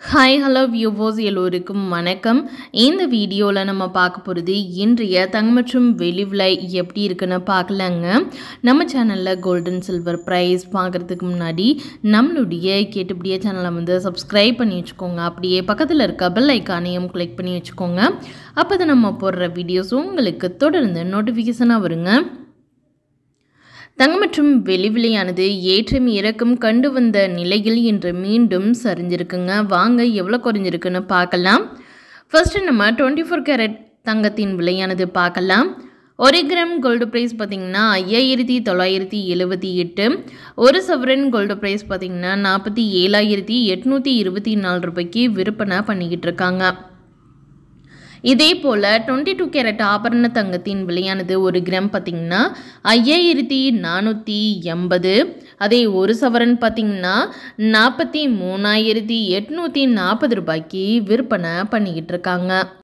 hi hello வியூவோஸ் எல்லோருக்கும் வணக்கம் இந்த வீடியோவில் நம்ம பார்க்க போகிறது இன்றைய தங்கம் மற்றும் வெளி விலை எப்படி இருக்குன்னு பார்க்கலாங்க நம்ம சேனலில் கோல்டன் சில்வர் ப்ரைஸ் பார்க்குறதுக்கு முன்னாடி நம்மளுடைய கேட்டுப்படியே சேனலை வந்து சப்ஸ்கிரைப் பண்ணி வச்சுக்கோங்க அப்படியே பக்கத்தில் இருக்க பெல் ஐக்கானையும் கிளிக் பண்ணி வச்சுக்கோங்க அப்போ தான் நம்ம போடுற வீடியோஸ் உங்களுக்கு தொடர்ந்து நோட்டிஃபிகேஷனாக வருங்க தங்கம் மற்றும் வெளி விலையானது ஏற்றம் இறக்கம் கண்டு வந்த நிலையில் இன்று மீண்டும் சரிஞ்சிருக்குங்க வாங்க எவ்வளோ குறைஞ்சிருக்குன்னு பார்க்கலாம் ஃபர்ஸ்ட்டு நம்ம டுவெண்ட்டி ஃபோர் கேரட் தங்கத்தின் விலையானது பார்க்கலாம் ஒரு கிராம் கோல்டு ப்ரைஸ் பார்த்திங்கன்னா ஐயாயிரத்தி தொள்ளாயிரத்தி எழுபத்தி எட்டு ஒரு சவரன் கோல்டு ப்ரைஸ் பார்த்திங்கன்னா நாற்பத்தி ஏழாயிரத்தி எட்நூற்றி இருபத்தி நாலு ரூபாய்க்கு விற்பனை பண்ணிக்கிட்டு இருக்காங்க இதே போல் டுவெண்ட்டி டூ கேரட் ஆபரண தங்கத்தின் விலையானது ஒரு கிராம் பார்த்திங்கன்னா ஐயாயிரத்தி நானூற்றி எண்பது அதே ஒரு சவரன் பார்த்திங்கன்னா நாற்பத்தி மூணாயிரத்தி எட்நூற்றி நாற்பது ரூபாய்க்கு விற்பனை பண்ணிக்கிட்டு இருக்காங்க